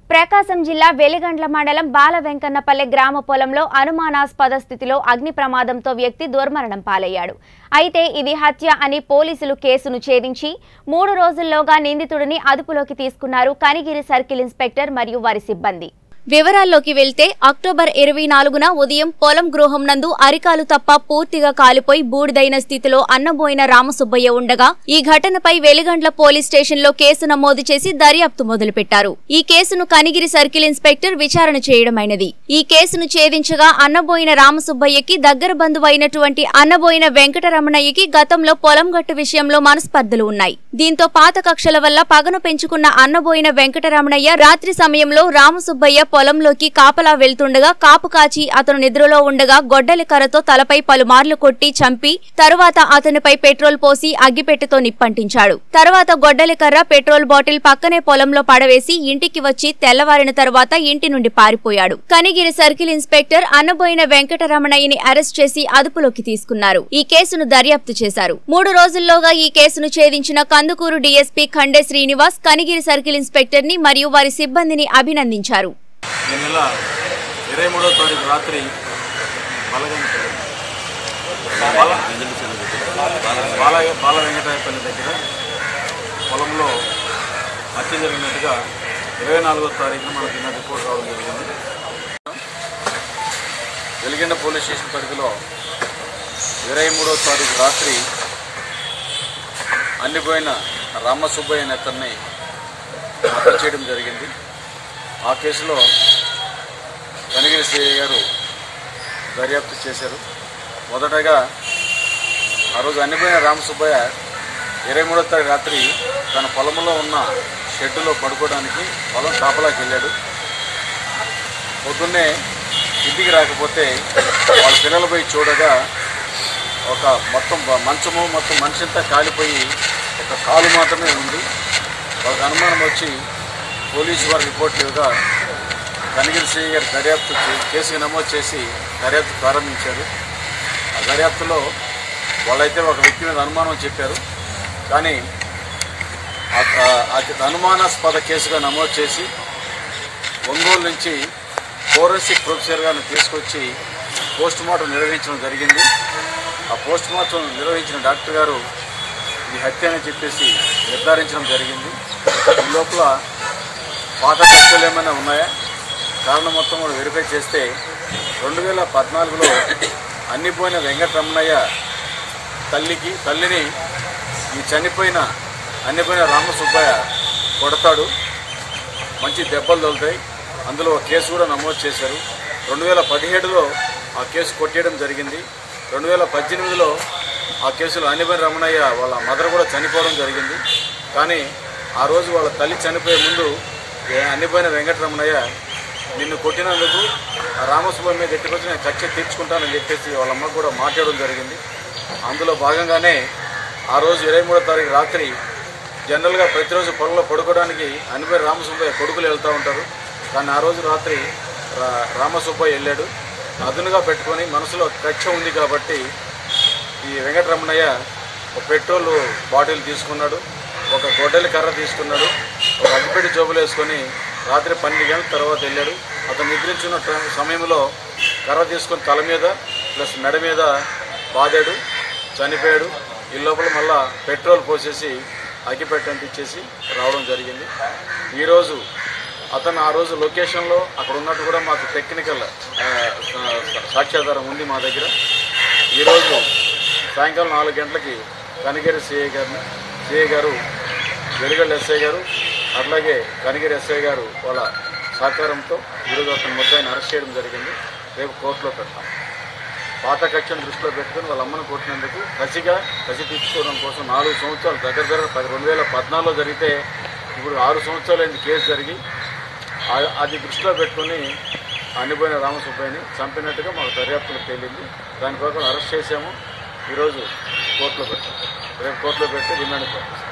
ప్రకాశం జిల్లా వెలిగండ్ల మండలం బాల వెంకన్నపల్లె గ్రామ పొలంలో అనుమానాస్పద స్థితిలో అగ్ని ప్రమాదంతో వ్యక్తి దుర్మరణం పాలయ్యాడు అయితే ఇది హత్య అని పోలీసులు కేసును ఛేదించి మూడు రోజుల్లోగా నిందితుడిని అదుపులోకి తీసుకున్నారు కనిగిరి సర్కిల్ ఇన్స్పెక్టర్ మరియు వారి సిబ్బంది వివరాల్లోకి వెళ్తే అక్టోబర్ ఇరవై నాలుగున ఉదయం పొలం గృహం నందు అరికాలు తప్ప పూర్తిగా కాలిపోయి బూడిదైన స్థితిలో అన్నబోయిన రామసుబ్బయ్య ఉండగా ఈ ఘటనపై వెలిగండ్ల పోలీస్ స్టేషన్ లో కేసు నమోదు చేసి దర్యాప్తు మొదలుపెట్టారు ఈ కేసును కనిగిరి సర్కిల్ ఇన్స్పెక్టర్ విచారణ చేయడమైనది ఈ కేసును ఛేదించగా అన్నబోయిన రామసుబ్బయ్యకి దగ్గర బంధువైనటువంటి అన్నబోయిన వెంకటరమణయ్యకి గతంలో పొలం గట్టు విషయంలో మనస్పర్ధలు ఉన్నాయి దీంతో పాత కక్షల వల్ల పగను పెంచుకున్న అన్నబోయిన వెంకటరమణయ్య రాత్రి సమయంలో రామసుబ్బయ్య పొలంలోకి కాపలా వెళ్తుండగా కాపు కాచి అతను నిద్రలో ఉండగా గొడ్డలి కర్రతో తలపై పలుమార్లు కొట్టి చంపి తరువాత అతనిపై పెట్రోల్ పోసి అగ్గిపెట్టెతో నిప్పంటించాడు తర్వాత గొడ్డలి కర్ర పెట్రోల్ బాటిల్ పక్కనే పొలంలో పడవేసి ఇంటికి వచ్చి తెల్లవారిన తరువాత ఇంటి నుండి పారిపోయాడు కనిగిరి సర్కిల్ ఇన్స్పెక్టర్ అన్నబోయిన వెంకటరమణయ్యని అరెస్ట్ చేసి అదుపులోకి తీసుకున్నారు ఈ కేసును దర్యాప్తు చేశారు మూడు రోజుల్లోగా ఈ కేసును ఛేదించిన Kandukur DSP Khande Srinivas Kanigiri circle inspector ని మరియు వారి సిబ్బందిని అభినందించారు ఈ నెల ఇరవై మూడో తారీఖు రాత్రి బలగం బాల బాల బాల వెంకటాయపల్లి దగ్గర పొలంలో హత్య జరిగినట్టుగా ఇరవై నాలుగో తారీఖున మనకు నిన్న రిపోర్ట్ రావడం జరిగింది వెలిగండ పోలీస్ స్టేషన్ పరిధిలో ఇరవై మూడో తారీఖు రాత్రి అన్నిపోయిన రామసుబ్బయ్య అనే అతన్ని హత్య చేయడం జరిగింది ఆ కేసులో కనిగిరి సిఐ గారు దర్యాప్తు చేశారు మొదటగా ఆ రోజు అన్నిపోయిన రామసుబ్బయ్య ఇరవై మూడో తారీఖు రాత్రి తన పొలంలో ఉన్న షెడ్డులో పడుకోవడానికి పొలం కాపలాకి వెళ్ళాడు పొద్దున్నే ఇంటికి రాకపోతే వాళ్ళ పిల్లలు పోయి చూడగా ఒక మొత్తం బ- మంచము మొత్తం మనిషి అంతా కాలిపోయి ఒక కాలు మాత్రమే ఉంది వాళ్ళకి అనుమానం వచ్చి పోలీసు వారు రిపోర్ట్ ఇవ్వగా కనిగిరి సిఐ గారు దర్యాప్తు చే- కేసు నమోదు చేసి దర్యాప్తు ప్రారంభించారు ఆ దర్యాప్తులో వాళ్ళైతే ఒక వ్యక్తి మీద అనుమానం చెప్పారు కానీ ఆ- ఆ- అది అనుమానాస్పద కేసుగా నమోదు చేసి ఒంగోలు నుంచి ఫోరెన్సిక్ ప్రొఫెసర్ గారిని తీసుకొచ్చి పోస్ట్ మార్టం నిర్వహించడం జరిగింది ఆ పోస్ట్ మార్టం నిర్వహించిన డాక్టర్ గారు ఇది హత్య అని చెప్పేసి నిర్ధారించడం జరిగింది ఈ లోపల పాత కక్షలు ఏమైనా ఉన్నాయా కారణం మొత్తం కూడా వెరిఫై చేస్తే రెండు వేల పద్నాలుగులో అన్నిపోయిన వెంకటరమణయ్య తల్లికి తల్లిని ఈ చనిపోయిన అన్నిపోయిన రామసుబ్బయ్య కొడతాడు మంచి దెబ్బలు తగులుతాయి అందులో ఒక కేసు కూడా నమోదు చేశారు రెండు వేల పదిహేడులో ఆ కేసు కొట్టేయడం జరిగింది రెండు వేల పద్దెనిమిదిలో ఆ కేసులో అనిబన్ రమణయ్య వాళ్ళ మదర్ కూడా చనిపోవడం జరిగింది కానీ ఆ రోజు వాళ్ళ తల్లి చనిపోయే ముందు ఏ అన్నిపోయిన వెంకటరమణయ్య నిన్ను కొట్టినందుకు ఆ రామసుబ్బయ్య మీద ఎట్టుకొచ్చి నేను కక్ష తీర్చుకుంటానని చెప్పేసి వాళ్ళ అమ్మకు కూడా మాట్లాడడం జరిగింది అందులో భాగంగానే ఆ రోజు ఇరవై మూడో తారీఖు రాత్రి జనరల్గా ప్రతిరోజు పొలంలో పడుకోవడానికి అనిపేరు రామసుబ్బయ్య కొడుకులు వెళ్తూ ఉంటారు కానీ ఆ రోజు రాత్రి రా రామసుబ్బయ్య వెళ్ళాడు అదునుగా పెట్టుకొని మనసులో కక్ష ఉంది కాబట్టి ఈ వెంకటరమణయ్య ఒక పెట్రోల్ బాటిల్ తీసుకున్నాడు ఒక గొడ్డలి కర్ర తీసుకున్నాడు ఒక అగ్గిపెట్టి జోబులు వేసుకొని రాత్రి పన్నెండు గంటల తర్వాత వెళ్ళాడు అతను నిద్రించున్న ట- సమయంలో కర్ర తీసుకొని తల మీద ప్లస్ మెడ మీద బాదాడు చనిపోయాడు ఈ లోపల మళ్ళా పెట్రోల్ పోసేసి అగ్గిపెట్టి అంటించేసి రావడం జరిగింది ఈరోజు అతను ఆ రోజు లొకేషన్లో అక్కడ ఉన్నట్టు కూడా మాకు టెక్నికల్ ఆ, సా- సాక్ష్యాధారం ఉంది మా దగ్గర ఈరోజు సాయంకాలం నాలుగు గంటలకి కనిగిరి సిఐ గారిని సిఐ గారు వెలుగళ్ళ ఎస్ఐ గారు అట్లాగే కనిగిరి ఎస్ఐ గారు వాళ్ళ సహకారంతో ఈరోజు అతను ముద్దాయిని అరెస్ట్ చేయడం జరిగింది రేపు కోర్టులో పెడతాం పాత కక్షను దృష్టిలో పెట్టుకుని వాళ్ళ అమ్మను కొట్టినందుకు కసిగా కసి తీర్చుకోవడం కోసం నాలుగు సంవత్సరాలు దగ్గర దగ్గర పది రెండు వేల పద్నాలుగులో జరిగితే ఇప్పుడు ఆరు సంవత్సరాలు అయింది కేసు జరిగి ఆ- అది దృష్టిలో పెట్టుకుని అన్నిపోయిన రామసుబ్బయ్యని చంపినట్టుగా మాకు దర్యాప్తులో తేలింది దాని ప్రకారం అరెస్ట్ చేశాము ఈరోజు కోర్టులో పెట్టాం రేపు కోర్టులో పెట్టి రిమాండ్ పంపిస్తాం